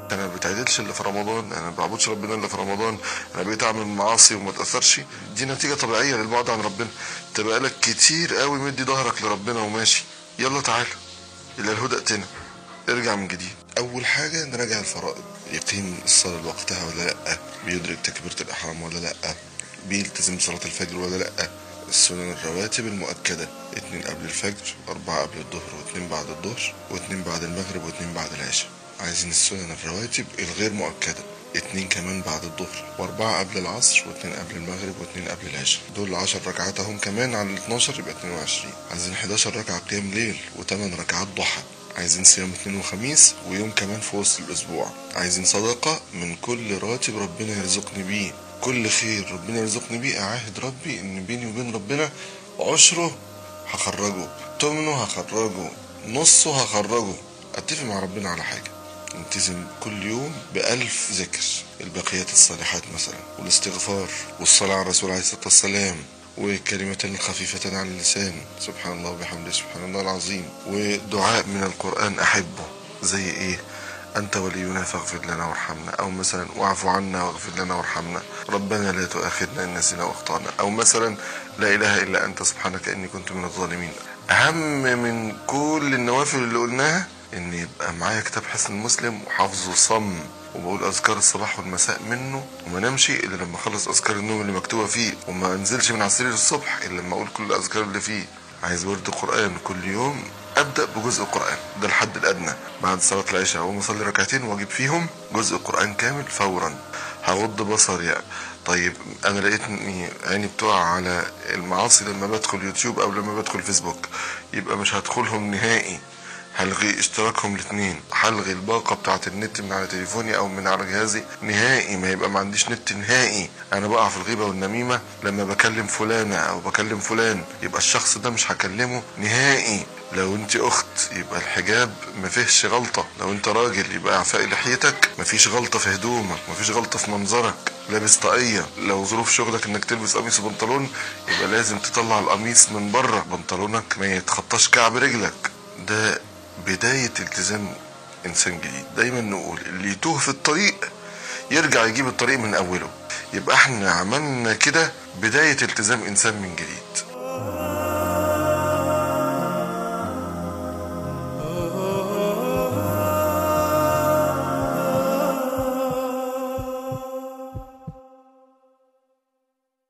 انا ما بتعدلش الا في رمضان انا ما بعبدش ربنا الا في رمضان انا بقيت اعمل معاصي وما اتاثرش دي نتيجه طبيعيه للبعد عن ربنا انت بقالك كتير قوي مدي ظهرك لربنا وماشي يلا تعالى الى الهدى ائتنا ارجع من جديد اول حاجه نراجع الفرائض يقيم الصلاه لوقتها ولا لا بيدرك تكبيره الاحرام ولا لا بيلتزم بصلاه الفجر ولا لا السنن الرواتب المؤكدة اتنين قبل الفجر أربعة قبل الظهر واتنين بعد الظهر واتنين بعد المغرب واتنين بعد العشاء عايزين السنن الرواتب الغير مؤكدة اتنين كمان بعد الظهر واربعة قبل العصر واتنين قبل المغرب واتنين قبل العشاء دول عشر ركعات اهم كمان على ال 12 يبقى 22 عايزين 11 ركعة قيام ليل وتمن ركعات ضحى عايزين صيام اثنين وخميس ويوم كمان في وسط الاسبوع عايزين صدقة من كل راتب ربنا يرزقني بيه كل خير ربنا يرزقني بيه اعاهد ربي ان بيني وبين ربنا عشره هخرجه تمنه هخرجه نصه هخرجه اتفق مع ربنا على حاجة نلتزم كل يوم بألف ذكر البقيات الصالحات مثلا والاستغفار والصلاة على الرسول عليه الصلاة والسلام وكلمتين خفيفتان على اللسان سبحان الله وبحمده سبحان الله العظيم ودعاء من القرآن أحبه زي إيه أنت ولينا فاغفر لنا وارحمنا أو مثلا واعف عنا واغفر لنا وارحمنا ربنا لا تؤاخذنا إن نسينا وأخطأنا أو مثلا لا إله إلا أنت سبحانك إني كنت من الظالمين أهم من كل النوافل اللي قلناها إن يبقى معايا كتاب حسن المسلم وحافظه صم وبقول أذكار الصباح والمساء منه وما نمشي إلا لما أخلص أذكار النوم اللي مكتوبة فيه وما أنزلش من على السرير الصبح إلا لما أقول كل الأذكار اللي فيه عايز ورد قرآن كل يوم ابدا بجزء قران ده الحد الادنى بعد صلاه العشاء اقوم اصلي ركعتين واجيب فيهم جزء قران كامل فورا هغض بصري طيب انا لقيت اني عيني بتقع على المعاصي لما بدخل يوتيوب او لما بدخل فيسبوك يبقى مش هدخلهم نهائي هلغي اشتراكهم الاثنين هلغي الباقه بتاعت النت من على تليفوني او من على جهازي نهائي ما يبقى ما عنديش نت نهائي انا بقع في الغيبه والنميمه لما بكلم فلانه او بكلم فلان يبقى الشخص ده مش هكلمه نهائي لو انت اخت يبقى الحجاب ما فيهش غلطة لو انت راجل يبقى اعفاء لحيتك ما فيش غلطة في هدومك ما فيش غلطة في منظرك لابس طاقية لو ظروف شغلك انك تلبس قميص وبنطلون يبقى لازم تطلع القميص من بره بنطلونك ما يتخطاش كعب رجلك ده بداية التزام انسان جديد دايما نقول اللي يتوه في الطريق يرجع يجيب الطريق من اوله يبقى احنا عملنا كده بداية التزام انسان من جديد